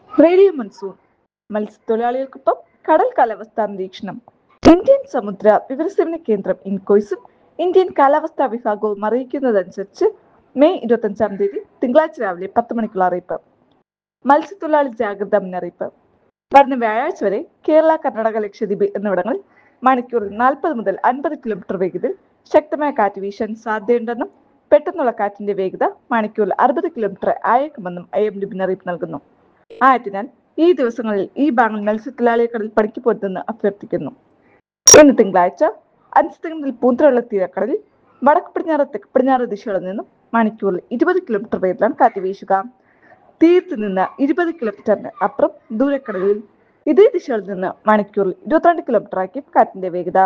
radio monsoon മത്സ്യത്തൊഴിലാളികൾക്കൊപ്പം കടൽ കാലാവസ്ഥാ നിരീക്ഷണം ഇന്ത്യൻ സമുദ്ര വിവരസേവന കേന്ദ്രം ഇൻകോയ്സും ഇന്ത്യൻ കാലാവസ്ഥാ വിഭാഗവും അറിയിക്കുന്നതനുസരിച്ച് മെയ് ഇരുപത്തഞ്ചാം തീയതി തിങ്കളാഴ്ച രാവിലെ പത്ത് മണിക്കുള്ള അറിയിപ്പ് മത്സ്യത്തൊഴിലാളി ജാഗ്രതാ മുന്നറിയിപ്പ് വരുന്ന വ്യാഴാഴ്ച വരെ കേരള കർണാടക ലക്ഷദ്വീപ് എന്നിവിടങ്ങളിൽ മണിക്കൂറിൽ നാൽപ്പത് മുതൽ അൻപത് കിലോമീറ്റർ വേഗതയിൽ ശക്തമായ കാറ്റ് വീശാൻ സാധ്യതയുണ്ടെന്നും പെട്ടെന്നുള്ള കാറ്റിന്റെ വേഗത മണിക്കൂറിൽ അറുപത് കിലോമീറ്റർ ആയേക്കുമെന്നും ഐ എം ഡി മുന്നറിയിപ്പ് നൽകുന്നു ആയതിനാൽ ഈ ദിവസങ്ങളിൽ ഈ ഭാഗങ്ങൾ മത്സ്യത്തൊഴിലാളികളിൽ പണിക്ക് പോരുതെന്ന് അഭ്യർത്ഥിക്കുന്നു ഇന്ന് തിങ്കളാഴ്ച അഞ്ചുതെങ്ങിൽ പൂന്തറയുള്ള തീരക്കടലിൽ വടക്ക് പടിഞ്ഞാറ് തെക്ക് പടിഞ്ഞാറ് ദിശകളിൽ നിന്നും മണിക്കൂറിൽ ഇരുപത് കിലോമീറ്റർ വേഗത്തിലാണ് കാറ്റ് വീശുക തീരത്ത് നിന്ന് ഇരുപത് കിലോമീറ്ററിന് അപ്പുറം ദൂരക്കടലിൽ ഇതേ ദിശയിൽ നിന്ന് മണിക്കൂറിൽ ഇരുപത്തിരണ്ട് കിലോമീറ്റർ ആക്കി കാറ്റിന്റെ വേഗത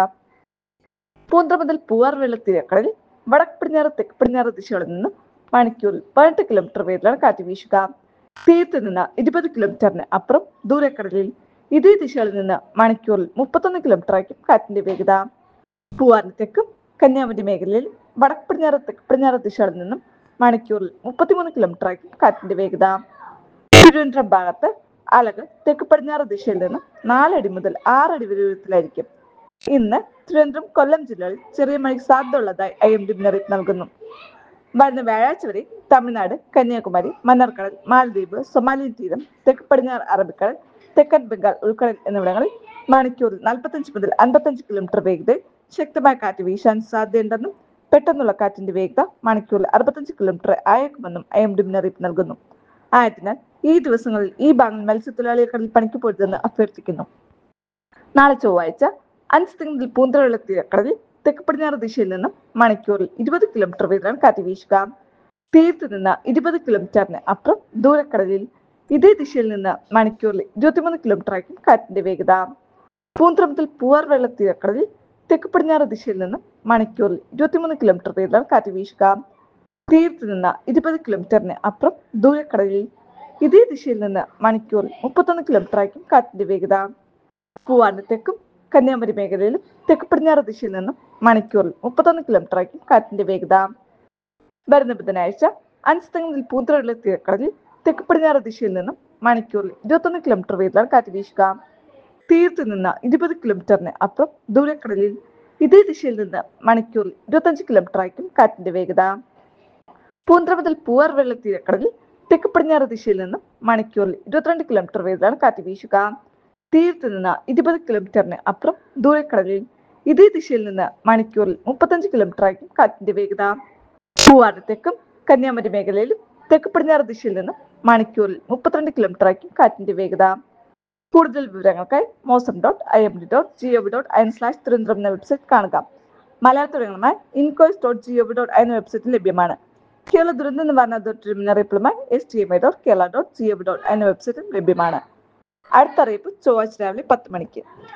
പൂന്തറ മുതൽ പൂവാർ വെള്ള തീരക്കടലിൽ വടക്ക് പടിഞ്ഞാറ് തെക്ക് പടിഞ്ഞാറ് ദിശകളിൽ നിന്ന് മണിക്കൂറിൽ പതിനെട്ട് കിലോമീറ്റർ വേഗത്തിലാണ് കാറ്റ് വീശുക തീരത്ത് നിന്ന് ഇരുപത് കിലോമീറ്ററിന് അപ്പുറം ദൂരക്കടലിൽ ഇതേ ദിശയിൽ നിന്ന് മണിക്കൂറിൽ മുപ്പത്തൊന്ന് കിലോമീറ്റർ ആയിരിക്കും കാറ്റിന്റെ വേഗത പൂവാറിന് തെക്കും കന്യാകുമാരി മേഖലയിൽ വടക്ക് പടിഞ്ഞാറ് തെക്ക് പടിഞ്ഞാറ് ദിശകളിൽ നിന്നും മണിക്കൂറിൽ മുപ്പത്തിമൂന്ന് കിലോമീറ്റർ ആയിരിക്കും കാറ്റിന്റെ വേഗത തിരുവനന്തപുരം ഭാഗത്ത് അലകൾ തെക്ക് പടിഞ്ഞാറ് ദിശയിൽ നിന്ന് നാലടി മുതൽ ആറടി വരെ ഉയരത്തിലായിരിക്കും ഇന്ന് തിരുവനന്തപുരം കൊല്ലം ജില്ലകളിൽ ചെറിയ മഴയ്ക്ക് സാധ്യത ഉള്ളതായി ഐ എം ഡി മുന്നറിയിപ്പ് നൽകുന്നു വരുന്ന വ്യാഴാഴ്ച വരെ തമിഴ്നാട് കന്യാകുമാരി മന്നാർക്കടൽ മാലദ്വീപ് സൊമാലി തീരം തെക്ക് പടിഞ്ഞാറ് അറബിക്കടൽ തെക്കൻ ബംഗാൾ ഉൾക്കടൽ എന്നിവിടങ്ങളിൽ മണിക്കൂറിൽ നാൽപ്പത്തഞ്ച് മുതൽ അൻപത്തഞ്ച് കിലോമീറ്റർ വേഗതയിൽ ശക്തമായ കാറ്റ് വീശാൻ സാധ്യതയുണ്ടെന്നും പെട്ടെന്നുള്ള കാറ്റിന്റെ വേഗത മണിക്കൂറിൽ അറുപത്തഞ്ച് കിലോമീറ്റർ ആയേക്കുമെന്നും ഐ എം ഡി മുന്നറിയിപ്പ് നൽകുന്നു ആയതിനാൽ ഈ ദിവസങ്ങളിൽ ഈ ഭാഗങ്ങൾ മത്സ്യത്തൊഴിലാളികളിൽ പണിക്ക് പോരുതെന്ന് അഭ്യർത്ഥിക്കുന്നു നാളെ ചൊവ്വാഴ്ച അഞ്ച് തിങ്കളിൽ പൂന്തറയുള്ള തീരക്കടലിൽ തെക്ക് പടിഞ്ഞാറ് ദിശയിൽ നിന്നും മണിക്കൂറിൽ ഇരുപത് കിലോമീറ്റർ വേഗത്തിലാണ് കാറ്റ് വീശുക തീരത്ത് നിന്ന് ഇരുപത് കിലോമീറ്ററിന് അപ്പുറം ദൂരക്കടലിൽ ഇതേ ദിശയിൽ നിന്ന് മണിക്കൂറിൽ ഇരുപത്തിമൂന്ന് കിലോമീറ്റർ ആയിരിക്കും കാറ്റിന്റെ വേഗത പൂന്തറ മുതൽ പൂവാർ വെള്ള തീരക്കടലിൽ തെക്ക് പടിഞ്ഞാറ് ദിശയിൽ നിന്നും മണിക്കൂറിൽ ഇരുപത്തിമൂന്ന് കിലോമീറ്റർ വേഗത്തിലാണ് കാറ്റ് വീശുക തീരത്ത് നിന്ന് ഇരുപത് കിലോമീറ്ററിന് അപ്പുറം ദൂരക്കടലിൽ ഇതേ ദിശയിൽ നിന്ന് മണിക്കൂറിൽ മുപ്പത്തൊന്ന് കിലോമീറ്റർ ആയിരിക്കും കാറ്റിന്റെ വേഗത പൂവാറിന് തെക്കും കന്യാകുമാരി മേഖലയിലും തെക്ക് പടിഞ്ഞാറ് ദിശയിൽ നിന്നും മണിക്കൂറിൽ മുപ്പത്തൊന്ന് കിലോമീറ്റർ ആയിരിക്കും കാറ്റിന്റെ വേഗത വരുന്ന ബുധനാഴ്ച അഞ്ച് തെങ്ങിൽ പൂന്തറയുള്ള തീരക്കടലിൽ തെക്ക് പടിഞ്ഞാറ് ദിശയിൽ നിന്നും മണിക്കൂറിൽ ഇരുപത്തൊന്ന് കിലോമീറ്റർ വേഗത്തിലാണ് കാറ്റ് വീശുക തീരത്ത് നിന്ന് ഇരുപത് കിലോമീറ്ററിന് അപ്പുറം ദൂരക്കടലിൽ ഇതേ ദിശയിൽ നിന്ന് മണിക്കൂറിൽ ഇരുപത്തഞ്ച് കിലോമീറ്റർ ആയിരിക്കും കാറ്റിന്റെ വേഗത പൂന്തറ മുതൽ പൂവാർ വെള്ള തീരക്കടലിൽ തെക്ക് പടിഞ്ഞാറ് ദിശയിൽ നിന്നും മണിക്കൂറിൽ ഇരുപത്തിരണ്ട് കിലോമീറ്റർ വേഗത്തിലാണ് കാറ്റ് വീശുക തീരത്ത് നിന്ന് ഇരുപത് കിലോമീറ്ററിന് അപ്പുറം ദൂരക്കടലിൽ ഇതേ ദിശയിൽ നിന്ന് മണിക്കൂറിൽ മുപ്പത്തഞ്ച് കിലോമീറ്റർ ആയിരിക്കും കാറ്റിന്റെ വേഗത പൂവാറിന് തെക്കും കന്യാകുമാരി മേഖലയിലും തെക്ക് പടിഞ്ഞാറ് ദിശയിൽ നിന്നും മണിക്കൂറിൽ മുപ്പത്തിരണ്ട് കിലോമീറ്റർ ആയിരിക്കും കാറ്റിന്റെ വേഗത കൂടുതൽ വിവരങ്ങൾക്കായി mausam dot I M D dot G O V dot I N slash Thiruvananthapuram എന്ന വെബ്സൈറ്റ് കാണുക മലയാളത്തുടങ്ങളുമായി INCOIS dot G O V dot I എന്ന വെബ്സൈറ്റിൽ ലഭ്യമാണ് കേരള ദുരന്ത നിവാരണ അതോറിറ്റി മുന്നറിയിപ്പുമായി S T M I dot Kerala dot G O V dot I എന്ന വെബ്സൈറ്റിൽ ലഭ്യമാണ് അടുത്ത അറിയിപ്പ് ചൊവ്വാഴ്ച രാവിലെ പത്ത് മണിക്ക്